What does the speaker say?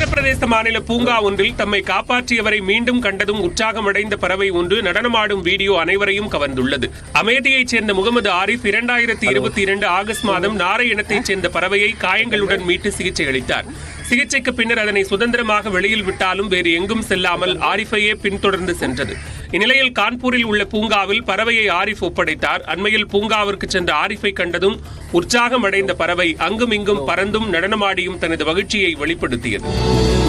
உத்தரப்பிரதேச மாநில பூங்கா ஒன்றில் தம்மை காப்பாற்றியவரை மீண்டும் கண்டதும் உற்சாகமடைந்த பறவை ஒன்று நடனமாடும் வீடியோ அனைவரையும் கவர்ந்துள்ளது அமேதியைச் சேர்ந்த முகமது ஆரிஃப் இரண்டாயிரத்தி இருபத்தி இரண்டு ஆகஸ்ட் மாதம் நாரை இனத்தைச் சேர்ந்த பறவையை காயங்களுடன் மீட்டு சிகிச்சை அளித்தார் சிகிச்சைக்கு பின்னர் அதனை சுதந்திரமாக வெளியில் விட்டாலும் வேறு எங்கும் செல்லாமல் ஆரிஃபையே பின்தொடர்ந்து சென்றது இந்நிலையில் கான்பூரில் உள்ள பூங்காவில் பறவையை ஆரிஃப் ஒப்படைத்தார் அண்மையில் பூங்காவிற்கு சென்ற ஆரிஃபை கண்டதும் உற்சாகம் அடைந்த பறவை அங்கும் இங்கும் பறந்தும் நடனமாடியும் தனது மகிழ்ச்சியை வெளிப்படுத்தியது